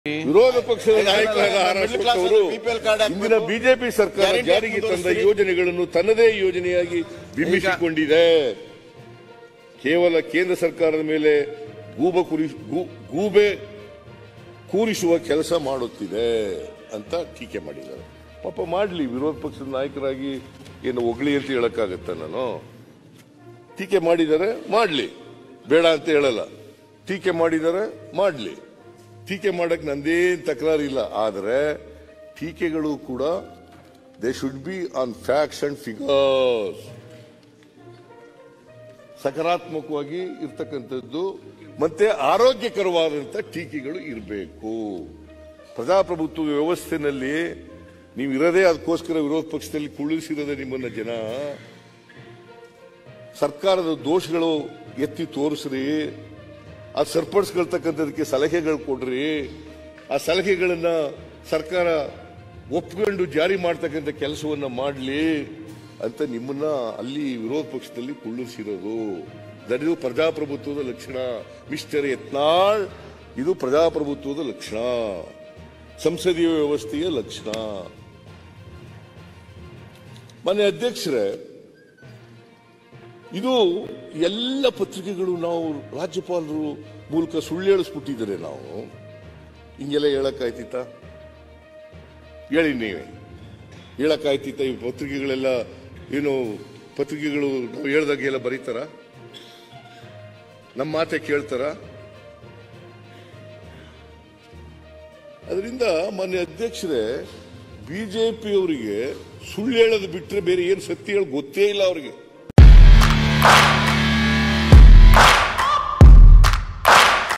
ವಿರೋಧ ಪಕ್ಷದ ನಾಯಕರಾದ ಆರ್ Middle ಅಶೋಕ್ class ಅವರು ಅಲ್ಲಿ BPL ಕಾರ್ಡ್ ಹಾಕ್ಬೇಕು. ಇಂದಿನ ಬಿಜೆಪಿ ಸರ್ಕಾರ Guarantee ಜಾರಿಗೆ ತಂದ ಮುಂದುವರಿಸ್ತೀರಿ. ಯೋಜನೆಗಳನ್ನು ತನ್ನದೇ ಯೋಜನೆಯಾಗಿ ಬಿಂಬಿಸಿಕೊಂಡಿದೆ ಕೇವಲ ಕೇಂದ್ರ ಸರ್ಕಾರದ ಮೇಲೆ ಗೂಬ ಕುರಿ ಗೂ- ಗೂಬೆ ಕೂರಿಸುವ ಕೆಲಸ ಮಾಡುತ್ತಿದೆ ಅಂತ ಟೀಕೆ ಮಾಡಿದ್ದಾರೆ ಪಾಪ ಮಾಡಲಿ ವಿರೋಧ ಪಕ್ಷದ ನಾಯಕರಾಗಿ ಏನು ಹೊಗಳಿ ಅಂತ ಹೇಳಕ್ಕಾಗತ್ತ ನಾನು ಟೀಕೆ ಮಾಡಿದ್ದಾರೆ ಮಾಡಲಿ ಬೇಡ ಅಂತ ಹೇಳಲ್ಲ ಟೀಕೆ ಮಾಡಿದ್ದಾರೆ ಮಾಡಲಿ ಟೀಕೆ ಮಾಡಕ್ ನಂದೇನ್ ತಕರಾರಿಲ್ಲ ಆದರೆ ಟೀಕೆಗಳು ಕೂಡ they should be on facts and figures ಸಕಾರಾತ್ಮಕವಾಗಿ ಇರ್ತಕ್ಕಂಥದ್ದು ಮತ್ತೆ ಆರೋಗ್ಯಕರವಾದಂಥ ಟೀಕೆಗಳು ಇರಬೇಕು ಪ್ರಜಾಪ್ರಭುತ್ವ ವ್ಯವಸ್ಥೆನಲ್ಲಿ ನೀವು ಇರದೇ ಅದಕ್ಕೋಸ್ಕರ ವಿರೋಧ ಪಕ್ಷದಲ್ಲಿ ಕುಳ್ಳಿಸಿರೋದೇ ನಿಮ್ಮನ್ನ ಜನ ಸರ್ಕಾರದ ದೋಷಗಳು ಎತ್ತಿ ತೋರಿಸ್ರಿ ಆ ಸರಿಪಡಿಸ್ಕೊಳ್ತಕ್ಕಂಥದಕ್ಕೆ ಸಲಹೆಗಳು ಕೊಡ್ರಿ ಆ ಸಲಹೆಗಳನ್ನ ಸರ್ಕಾರ ಒಪ್ಕೊಂಡು ಜಾರಿ ಮಾಡ್ತಕ್ಕಂಥ ಕೆಲಸವನ್ನ ಮಾಡಲಿ ಅಂತ ನಿಮ್ಮನ್ನ ಅಲ್ಲಿ ವಿರೋಧ ಪಕ್ಷದಲ್ಲಿ ಕುಳ್ಳಿಸಿರೋದು ಇದು ಪ್ರಜಾಪ್ರಭುತ್ವದ ಲಕ್ಷಣ ಮಿಸ್ಟರ್ ಯತ್ನಾಳ್ ಇದು ಪ್ರಜಾಪ್ರಭುತ್ವದ ಲಕ್ಷಣ ಸಂಸದೀಯ ವ್ಯವಸ್ಥೆಯ ಲಕ್ಷಣ ಮನೆ ಅಧ್ಯಕ್ಷರೇ ಇದು ಎಲ್ಲ ಪತ್ರಿಕೆಗಳು ನಾವು ರಾಜ್ಯಪಾಲರು ಮೂಲಕ ಸುಳ್ಳು ಹೇಳಿಸ್ಬಿಟ್ಟಿದ್ದಾರೆ ನಾವು ಹಿಂಗೆಲ್ಲ ಹೇಳಕ್ಕಾಯ್ತಿತ್ತ ಹೇಳಿ ನೀವೇ ಹೇಳಕ್ಕಾಯ್ತಿತ್ತ ಈ ಪತ್ರಿಕೆಗಳೆಲ್ಲ ಏನು ಪತ್ರಿಕೆಗಳು ನಾವು ಹೇಳ್ದಾಗೆಲ್ಲ ಬರೀತಾರ ನಮ್ಮ ಮಾತೆ ಕೇಳ್ತಾರ ಅದರಿಂದ ಮಾನ್ಯ ಅಧ್ಯಕ್ಷರೇ ಬಿಜೆಪಿಯವರಿಗೆ ಸುಳ್ಳು ಹೇಳೋದು ಬಿಟ್ಟರೆ ಬೇರೆ ಏನು ಸತ್ಯ ಹೇಳಿ ಗೊತ್ತೇ ಇಲ್ಲ ಅವರಿಗೆ